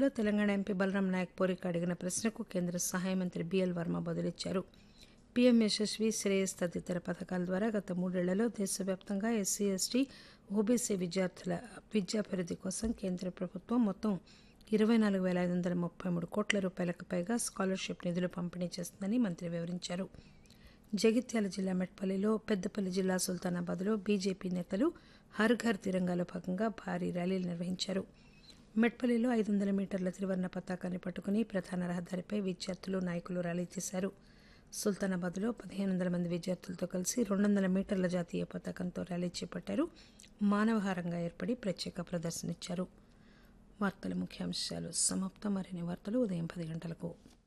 సభలో తెలంగాణ ఎంపీ బలరాం నాయక్ పోరిక అడిగిన ప్రశ్నకు కేంద్ర సహాయ మంత్రి బిఎల్ వర్మ బదులిచ్చారు పీఎం యశస్వి శ్రేయస్ తదితర పథకాల ద్వారా గత మూడేళ్లలో దేశవ్యాప్తంగా ఎస్సీ ఎస్టీ ఓబీసీ విద్యార్థుల విద్యాభివృద్ధి కోసం కేంద్ర ప్రభుత్వం మొత్తం ఇరవై నాలుగు వేల ఐదు వందల ముప్పై మూడు కోట్ల రూపాయలకు పైగా స్కాలర్షిప్ నిధులు పంపిణీ చేస్తుందని మంత్రి వివరించారు జగిత్యాల జిల్లా మెట్పల్లిలో పెద్దపల్లి జిల్లా సుల్తానాబాద్లో బీజేపీ నేతలు హర్ ఘర్ తిరంగాలో భాగంగా భారీ ర్యాలీలు నిర్వహించారు మెట్పల్లిలో ఐదు వందల మీటర్ల త్రివర్ణ పతాకాన్ని పట్టుకుని ప్రధాన రహదారిపై విద్యార్థులు నాయకులు ర్యాలీ తీశారు సుల్తానాబాద్లో పదిహేను వందల మంది విద్యార్థులతో కలిసి రెండు వందల మీటర్ల జాతీయ పతాకంతో ర్యాలీ చేపట్టారు మానవహారంగా ఏర్పడి ప్రత్యేక ప్రదర్శన ఇచ్చారు వార్తల ముఖ్యాంశాలు సమాప్తం మరిన్ని వార్తలు ఉదయం పది గంటలకు